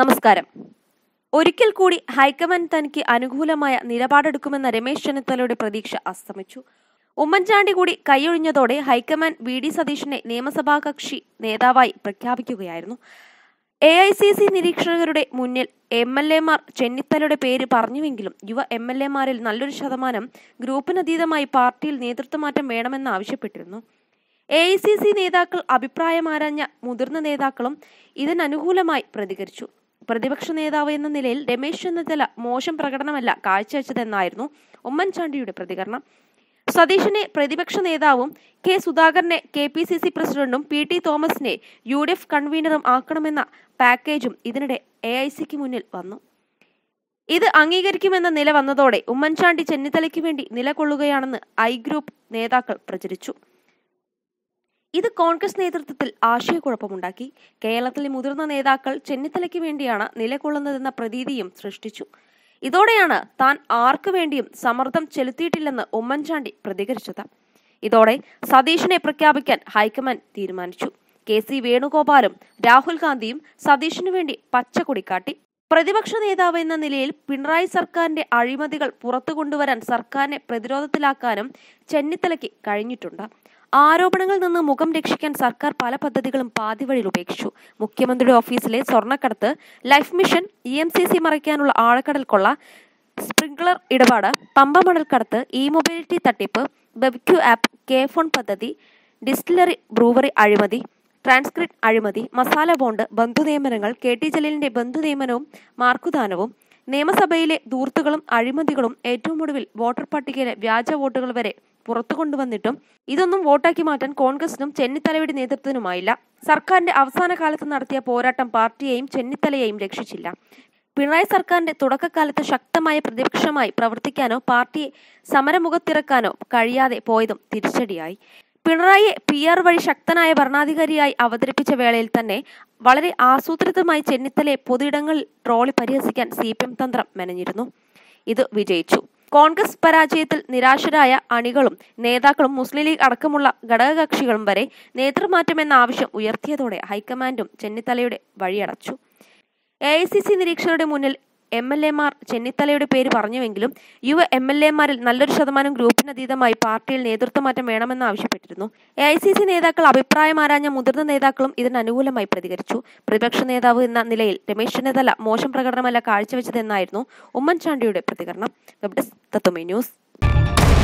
നമസ്കാരം ഒരിക്കൽ കൂടി ഹൈക്കമാൻഡ് തനിക്ക് അനുകൂലമായ നിലപാടെടുക്കുമെന്ന രമേശ് ചെന്നിത്തലയുടെ പ്രതീക്ഷ അസ്തമിച്ചു ഉമ്മൻചാണ്ടി കൂടി കൈയൊഴിഞ്ഞതോടെ ഹൈക്കമാൻഡ് വി ഡി സതീഷിനെ നിയമസഭാ കക്ഷി നേതാവായി പ്രഖ്യാപിക്കുകയായിരുന്നു എ ഐ സി സി നിരീക്ഷകരുടെ മുന്നിൽ എം എൽ എമാർ ചെന്നിത്തലയുടെ പേര് പറഞ്ഞുവെങ്കിലും യുവ എം എൽ എമാരിൽ നല്ലൊരു ശതമാനം ഗ്രൂപ്പിനതീതമായി പാർട്ടിയിൽ നേതൃത്വമാറ്റം വേണമെന്ന് ആവശ്യപ്പെട്ടിരുന്നു എ ഐ സി സി നേതാക്കൾ അഭിപ്രായമാരാഞ്ഞ മുതിർന്ന നേതാക്കളും ഇതിനനുകൂലമായി പ്രതികരിച്ചു പ്രതിപക്ഷ നേതാവ് എന്ന നിലയിൽ രമേശ് ചെന്നിത്തല മോശം പ്രകടനമല്ല കാഴ്ചവെച്ചതെന്നായിരുന്നു ഉമ്മൻചാണ്ടിയുടെ പ്രതികരണം സതീഷിനെ പ്രതിപക്ഷ നേതാവും കെ സുധാകരനെ കെ പി സി സി പ്രസിഡന്റും പി ടി തോമസിനെ യു ഡി എഫ് കൺവീനറും ആക്കണമെന്ന പാക്കേജും ഇതിനിടെ എ ഐ സിക്ക് മുന്നിൽ വന്നു ഇത് അംഗീകരിക്കുമെന്ന നില വന്നതോടെ ഉമ്മൻചാണ്ടി ചെന്നിത്തലയ്ക്ക് വേണ്ടി നിലകൊള്ളുകയാണെന്ന് ഐ ഗ്രൂപ്പ് നേതാക്കൾ പ്രചരിച്ചു ഇത് കോൺഗ്രസ് നേതൃത്വത്തിൽ ആശയക്കുഴപ്പമുണ്ടാക്കി കേരളത്തിലെ മുതിർന്ന നേതാക്കൾ ചെന്നിത്തലയ്ക്ക് വേണ്ടിയാണ് നിലകൊള്ളുന്നതെന്ന പ്രതീതിയും സൃഷ്ടിച്ചു ഇതോടെയാണ് താൻ ആർക്കു വേണ്ടിയും സമ്മർദ്ദം ചെലുത്തിയിട്ടില്ലെന്ന് ഉമ്മൻചാണ്ടി പ്രതികരിച്ചത് ഇതോടെ സതീഷിനെ പ്രഖ്യാപിക്കാൻ ഹൈക്കമാൻഡ് തീരുമാനിച്ചു കെ സി വേണുഗോപാലും രാഹുൽ ഗാന്ധിയും സതീഷിനു വേണ്ടി പച്ചക്കൊടി കാട്ടി പ്രതിപക്ഷ നേതാവ് എന്ന നിലയിൽ പിണറായി സർക്കാരിന്റെ അഴിമതികൾ പുറത്തു കൊണ്ടുവരാൻ സർക്കാരിനെ പ്രതിരോധത്തിലാക്കാനും ചെന്നിത്തലയ്ക്ക് കഴിഞ്ഞിട്ടുണ്ട് ആരോപണങ്ങളിൽ നിന്ന് മുഖം രക്ഷിക്കാൻ സർക്കാർ പല പദ്ധതികളും പാതിവഴിയിൽ ഉപേക്ഷിച്ചു മുഖ്യമന്ത്രിയുടെ ഓഫീസിലെ സ്വർണ്ണക്കടത്ത് life mission E M C C മറയ്ക്കാനുള്ള ആഴക്കടൽ കൊള്ള സ്പ്രിംഗ്ലർ ഇടപാട് പമ്പ മണൽക്കടത്ത് ഇ മൊബിലിറ്റി തട്ടിപ്പ് ബെബ്ക്യു ആപ്പ് കെ ഫോൺ പദ്ധതി ഡിസ്റ്റിലറി ബ്രൂവറി അഴിമതി ട്രാൻസ്ക്രിപ്റ്റ് അഴിമതി മസാല ബോണ്ട് ബന്ധുനിയമനങ്ങൾ കെ ടി ജലീലിന്റെ ബന്ധുനിയമനവും മാർക്കുദാനവും നിയമസഭയിലെ ദൂർത്തുകളും അഴിമതികളും ഏറ്റവും ഒടുവിൽ വോട്ടർ പട്ടികയിലെ വ്യാജ വോട്ടുകൾ വരെ പുറത്തു കൊണ്ടുവന്നിട്ടും ഇതൊന്നും വോട്ടാക്കി മാറ്റാൻ കോൺഗ്രസിനും ചെന്നിത്തലയുടെ നേതൃത്വത്തിനുമായില്ല സർക്കാരിന്റെ അവസാന കാലത്ത് നടത്തിയ പോരാട്ടം പാർട്ടിയെയും ചെന്നിത്തലയെയും രക്ഷിച്ചില്ല പിണറായി സർക്കാരിന്റെ തുടക്കകാലത്ത് ശക്തമായ പ്രതിപക്ഷമായി പ്രവർത്തിക്കാനോ പാർട്ടിയെ സമരമുഖത്തിറക്കാനോ കഴിയാതെ പോയതും തിരിച്ചടിയായി പിണറായിയെ പി ആർ വഴി ശക്തനായ ഭരണാധികാരിയായി അവതരിപ്പിച്ച വേളയിൽ തന്നെ വളരെ ആസൂത്രിതമായി ചെന്നിത്തലയെ പൊതുയിടങ്ങളിൽ ട്രോളി പരിഹസിക്കാൻ സി പി എം തന്ത്രം മെനഞ്ഞിരുന്നു ഇത് വിജയിച്ചു കോൺഗ്രസ് പരാജയത്തിൽ നിരാശരായ അണികളും നേതാക്കളും മുസ്ലിം ലീഗ് അടക്കമുള്ള ഘടകകക്ഷികളും വരെ നേതൃമാറ്റമെന്ന ആവശ്യം ഉയർത്തിയതോടെ ഹൈക്കമാൻഡും ചെന്നിത്തലയുടെ വഴിയടച്ചു എ ഐ സി സി നിരീക്ഷകരുടെ മുന്നിൽ എം എൽ എമാർ ചെന്നിത്തലയുടെ പേര് പറഞ്ഞുവെങ്കിലും യുവ എം എൽ എമാരിൽ നല്ലൊരു ശതമാനം ഗ്രൂപ്പിനതീതമായി പാർട്ടിയിൽ നേതൃത്വമാറ്റം വേണമെന്ന് ആവശ്യപ്പെട്ടിരുന്നു എ ഐ സി സി നേതാക്കൾ അഭിപ്രായമാരാഞ്ഞ മുതിർന്ന നേതാക്കളും ഇതിന് അനുകൂലമായി പ്രതികരിച്ചു പ്രതിപക്ഷ നേതാവ് എന്ന നിലയിൽ രമേശ് ചെന്നിത്തല മോശം പ്രകടനമല്ല കാഴ്ചവെച്ചതെന്നായിരുന്നു ഉമ്മൻചാണ്ടിയുടെ പ്രതികരണം വെബ് ഡെസ്ക് തത്വമേ ന്യൂസ്